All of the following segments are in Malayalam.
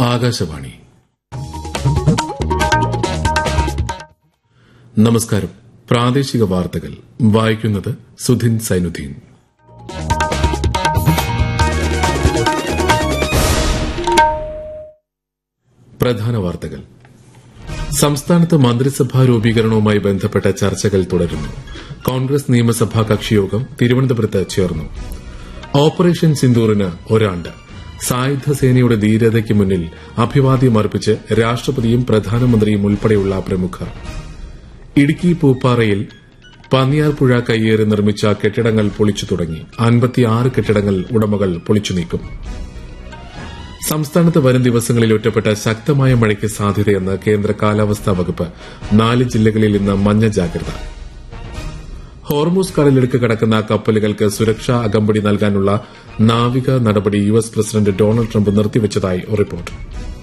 ആകാശവാണി നമസ്കാരം പ്രാദേശിക വാർത്തകൾ വായിക്കുന്നത് സുധിൻ സൈനുദ്ദീൻ പ്രധാന വാർത്തകൾ സംസ്ഥാനത്ത് മന്ത്രിസഭാ രൂപീകരണവുമായി ബന്ധപ്പെട്ട ചർച്ചകൾ തുടരുന്നു കോൺഗ്രസ് നിയമസഭാ കക്ഷിയോഗം തിരുവനന്തപുരത്ത് ചേർന്നു ഓപ്പറേഷൻ സിന്ദൂറിന് ഒരാണ്ട് സായുധ സേനയുടെ ധീരതയ്ക്ക് മുന്നിൽ അഭിവാദ്യമർപ്പിച്ച് രാഷ്ട്രപതിയും പ്രധാനമന്ത്രിയും ഉൾപ്പെടെയുള്ള പ്രമുഖർ ഇടുക്കി പൂപ്പാറയിൽ പന്നിയാർപ്പുഴ കയ്യേറി നിർമ്മിച്ച കെട്ടിടങ്ങൾ പൊളിച്ചു തുടങ്ങി അൻപത്തിയാറ് കെട്ടിടങ്ങൾ ഉടമകൾ പൊളിച്ചു നീക്കും സംസ്ഥാനത്ത് വരും ദിവസങ്ങളിൽ ഒറ്റപ്പെട്ട ശക്തമായ മഴയ്ക്ക് സാധ്യതയെന്ന് കേന്ദ്ര കാലാവസ്ഥാ വകുപ്പ് നാല് ജില്ലകളിൽ ഇന്ന് മഞ്ഞ ജാഗ്രത ഹോർമൂസ് കടലിടുക്ക് കടക്കുന്ന കപ്പലുകൾക്ക് സുരക്ഷാ അകമ്പടി നൽകാനുള്ള നാവിക നടപടി U S president Donald Trump നിർത്തിവച്ചതായി റിപ്പോർട്ട്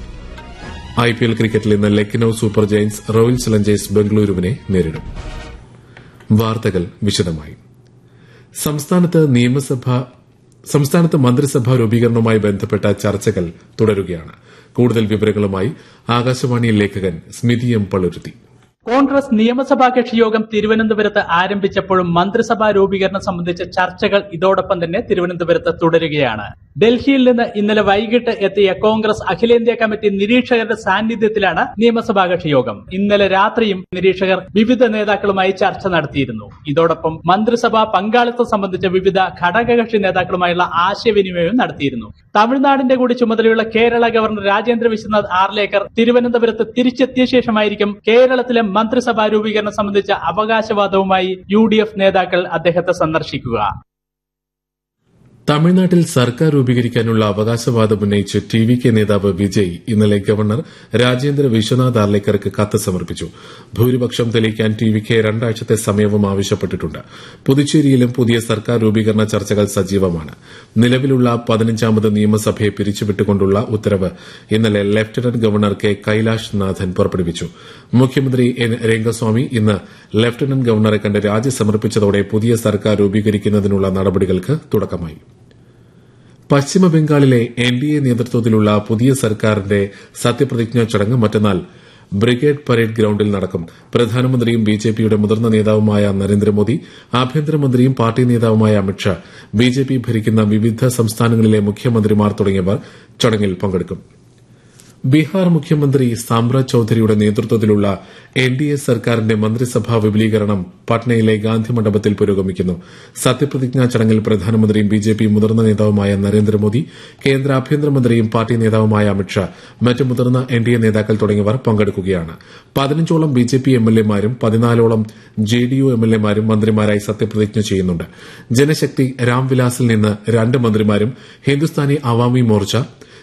ഐപിഎൽ ക്രിക്കറ്റിൽ ഇന്ന് Lucknow super giants royal challengers ബംഗളൂരുവിനെ നേരിടും വാർത്തകൾ വിശദമായി സംസ്ഥാനത്ത് നിയമസഭ സംസ്ഥാനത്ത് മന്ത്രിസഭാ രൂപീകരണവുമായി ബന്ധപ്പെട്ട ചർച്ചകൾ തുടരുകയാണ് കൂടുതൽ വിവരങ്ങളുമായി ആകാശവാണി ലേഖകൻ സ്മിതി എം പളുരുത്തി കോൺഗ്രസ് നിയമസഭാ കക്ഷിയോഗം തിരുവനന്തപുരത്ത് ആരംഭിച്ചപ്പോഴും മന്ത്രിസഭാ രൂപീകരണം സംബന്ധിച്ച ചർച്ചകൾ ഇതോടൊപ്പം തന്നെ തിരുവനന്തപുരത്ത് തുടരുകയാണ് ഡൽഹിയിൽ നിന്ന് ഇന്നലെ വൈകിട്ട് എത്തിയ കോൺഗ്രസ് അഖിലേന്ത്യാ കമ്മിറ്റി നിരീക്ഷകരുടെ സാന്നിധ്യത്തിലാണ് നിയമസഭാ കക്ഷിയോഗം ഇന്നലെ രാത്രിയും നിരീക്ഷകർ വിവിധ നേതാക്കളുമായി ചർച്ച നടത്തിയിരുന്നു ഇതോടൊപ്പം മന്ത്രിസഭാ പങ്കാളിത്തം സംബന്ധിച്ച വിവിധ ഘടകകക്ഷി നേതാക്കളുമായുള്ള ആശയവിനിമയവും നടത്തിയിരുന്നു തമിഴ്നാടിന്റെ കൂടി ചുമതലയുള്ള കേരള ഗവർണർ രാജേന്ദ്ര വിശ്വനാഥ് ആർലേക്കർ തിരുവനന്തപുരത്ത് തിരിച്ചെത്തിയ ശേഷമായിരിക്കും കേരളത്തിലെ മന്ത്രിസഭാ രൂപീകരണം സംബന്ധിച്ച അവകാശവാദവുമായി യു ഡി എഫ് നേതാക്കൾ അദ്ദേഹത്തെ സന്ദർശിക്കുക തമിഴ്നാട്ടിൽ സർക്കാർ രൂപീകരിക്കാനുള്ള അവകാശവാദം ഉന്നയിച്ച് ടി വി കെ നേതാവ് വിജയ് ഇന്നലെ ഗവർണർ രാജേന്ദ്ര വിശ്വനാഥ് ആർലേക്കർക്ക് കത്ത് സമർപ്പിച്ചു ഭൂരിപക്ഷം തെളിയിക്കാൻ ടി വി കെ രണ്ടാഴ്ചത്തെ സമയവും ആവശ്യപ്പെട്ടിട്ടുണ്ട് പുതുച്ചേരിയിലും പുതിയ സർക്കാർ രൂപീകരണ ചർച്ചകൾ സജീവമാണ് നിലവിലുള്ള പതിനഞ്ചാമത് നിയമസഭയെ പിരിച്ചുവിട്ടുകൊണ്ടുള്ള ഉത്തരവ് ഇന്നലെ ലഫ്റ്റനന്റ് ഗവർണർ കെ കൈലാഷ് നാഥൻ പുറപ്പെടുവിച്ചു മുഖ്യമന്ത്രി എൻ രംഗസ്വാമി ഇന്ന് ലഫ്റ്റനന്റ് ഗവർണറെ കണ്ട് രാജി സമർപ്പിച്ചതോടെ പുതിയ സർക്കാർ രൂപീകരിക്കുന്നതിനുള്ള നടപടികൾക്ക് തുടക്കമായി പശ്ചിമബംഗാളിലെ എൻ ഡി എ നേതൃത്വത്തിലുള്ള പുതിയ സർക്കാരിന്റെ സത്യപ്രതിജ്ഞാ ചടങ്ങ് മറ്റന്നാൾ ബ്രിഗേഡ് പരേഡ് ഗ്രൌണ്ടിൽ നടക്കും പ്രധാനമന്ത്രിയും ബിജെപിയുടെ മുതിർന്ന നേതാവുമായ നരേന്ദ്രമോദി ആഭ്യന്തരമന്ത്രിയും പാർട്ടി നേതാവുമായ അമിത്ഷാ ബിജെപി ഭരിക്കുന്ന വിവിധ സംസ്ഥാനങ്ങളിലെ മുഖ്യമന്ത്രിമാർ തുടങ്ങിയവർ ചടങ്ങിൽ പങ്കെടുക്കും ബീഹാർ മുഖ്യമന്ത്രി സാമ്രാജ് ചൌധരിയുടെ നേതൃത്വത്തിലുള്ള എൻ ഡി എ സർക്കാരിന്റെ മന്ത്രിസഭാ വിപുലീകരണം പട്നയിലെ ഗാന്ധി മണ്ഡപത്തിൽ പുരോഗമിക്കുന്നു സത്യപ്രതിജ്ഞാ ചടങ്ങിൽ പ്രധാനമന്ത്രിയും ബിജെപി മുതിർന്ന നേതാവുമായ നരേന്ദ്രമോദി കേന്ദ്ര ആഭ്യന്തരമന്ത്രിയും പാർട്ടി നേതാവുമായ അമിത്ഷാ മറ്റ് മുതിർന്ന എൻ ഡി എ നേതാക്കൾ തുടങ്ങിയവർ പങ്കെടുക്കുകയാണ് പതിനഞ്ചോളം ബിജെപി എംഎൽഎമാരും പതിനാലോളം ജെ ഡി യു എംഎൽഎമാരും മന്ത്രിമാരായി സത്യപ്രതിജ്ഞ ചെയ്യുന്നുണ്ട് ജനശക്തി രാംവിലാസിൽ നിന്ന് രണ്ട് മന്ത്രിമാരും ഹിന്ദുസ്ഥാനി അവാമി മോർച്ച